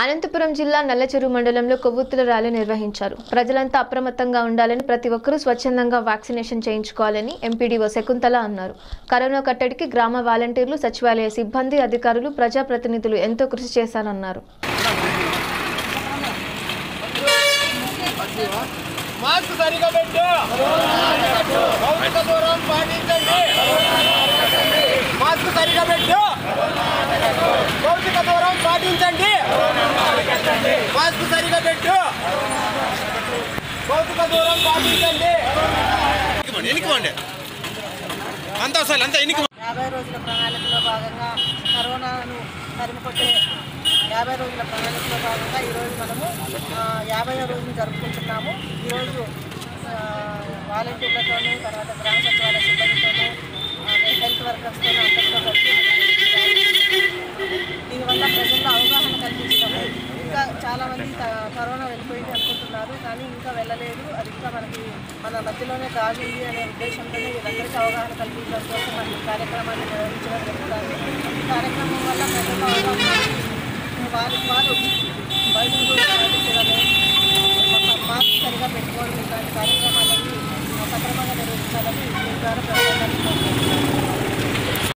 అనంతపురం జిల్లా నల్లచెరు మండలంలో కొవ్వొత్తుల ర్యాలీ నిర్వహించారు ప్రజలంతా అప్రమత్తంగా ఉండాలని ప్రతి ఒక్కరూ స్వచ్ఛందంగా వ్యాక్సినేషన్ చేయించుకోవాలని ఎంపీడీఓ శకుంతల అన్నారు కరోనా కట్టడికి గ్రామ వాలంటీర్లు సచివాలయ సిబ్బంది అధికారులు ప్రజాప్రతినిధులు ఎంతో కృషి చేశారన్నారు మాస్క్ సరిగా పెట్టు భౌతిక దూరం పాటించండి మాస్క్ సరిగా పెట్టు భౌతిక దూరం పాటించండి మాస్క్ సరిగా పెట్టు భౌతిక దూరం పాటించండి ఎన్నికోండి అంతా వస్తాయి అంతా ఎన్నిక యాభై రోజుల ప్రణాళికలో భాగంగా కరోనాను తరిమికొట్టే యాభై రోజుల ప్రణాళికలో భాగంగా ఈరోజు మనము ఆ, యాభైవ రోజును జరుపుకుంటున్నాము ఈరోజు ఆ, వాలంటీర్లతోనూ తర్వాత గ్రామ సచివాలయ సిబ్బందితోనూ ఆ, హెల్త్ వర్కర్స్తోనూ అందరితో కలిసి దీనివల్ల ప్రజల్లో అవగాహన కల్పించడము ఇంకా చాలామంది త- కరోనా వెళ్ళిపోయింది అనుకుంటున్నారు కానీ ఇంకా వెళ్ళలేదు అది ఇంకా మనకి మన మధ్యలోనే దాగింది అనే ఉద్దేశంతోనే వీళ్ళందరికీ అవగాహన కల్పించడం కోసం మనం ఈ కార్యక్రమాన్ని నిర్వహించడం జరుగుతుంది ఈ కార్యక్రమం వల్ల ప్రజల్లో అవగాహన వారికి వారు